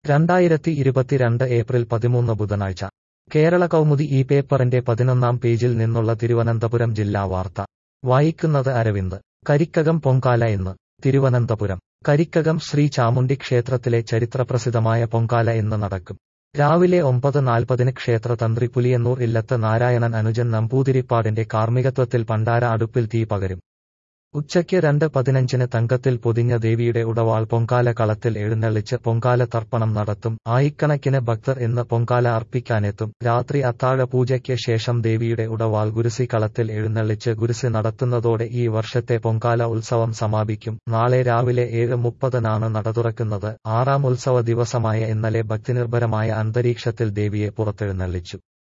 രണ്ടായിരത്തി ഇരുപത്തിരണ്ട് ഏപ്രിൽ പതിമൂന്ന് ബുധനാഴ്ച കേരള കൗമുദി ഈ പേപ്പറിന്റെ പതിനൊന്നാം പേജിൽ നിന്നുള്ള തിരുവനന്തപുരം ജില്ലാ വാർത്ത വായിക്കുന്നത് അരവിന്ദ് കരിക്കകം പൊങ്കാല ഇന്ന് തിരുവനന്തപുരം കരിക്കകം ശ്രീ ചാമുണ്ഡി ക്ഷേത്രത്തിലെ ചരിത്രപ്രസിദ്ധമായ പൊങ്കാല ഇന്ന് നടക്കും രാവിലെ ഒമ്പത് നാൽപ്പതിന് ക്ഷേത്ര തന്ത്രി പുലിയന്നൂർ ഇല്ലത്ത് നാരായണൻ അനുജൻ നമ്പൂതിരിപ്പാടിന്റെ കാർമ്മികത്വത്തിൽ പണ്ടാര അടുപ്പിൽ തീ പകരും ഉച്ചയ്ക്ക് രണ്ട് പതിനഞ്ചിന് തങ്കത്തിൽ പൊതിഞ്ഞ ദേവിയുടെ ഉടവാൾ പൊങ്കാല കളത്തിൽ എഴുന്നള്ളിച്ച് പൊങ്കാല തർപ്പണം നടത്തും ആയിക്കണക്കിന് ഭക്തർ ഇന്ന് പൊങ്കാല അർപ്പിക്കാനെത്തും രാത്രി അത്താഴ പൂജയ്ക്ക് ശേഷം ദേവിയുടെ ഉടവാൾ ഗുരുസി കളത്തിൽ എഴുന്നള്ളിച്ച് ഗുരുസി നടത്തുന്നതോടെ ഈ വർഷത്തെ പൊങ്കാല ഉത്സവം സമാപിക്കും നാളെ രാവിലെ ഏഴ് മുപ്പതിനാണ് നട തുറക്കുന്നത് ആറാം ഉത്സവ ദിവസമായ ഇന്നലെ ഭക്തിനിർഭരമായ അന്തരീക്ഷത്തിൽ ദേവിയെ പുറത്തെഴുന്നള്ളിച്ചു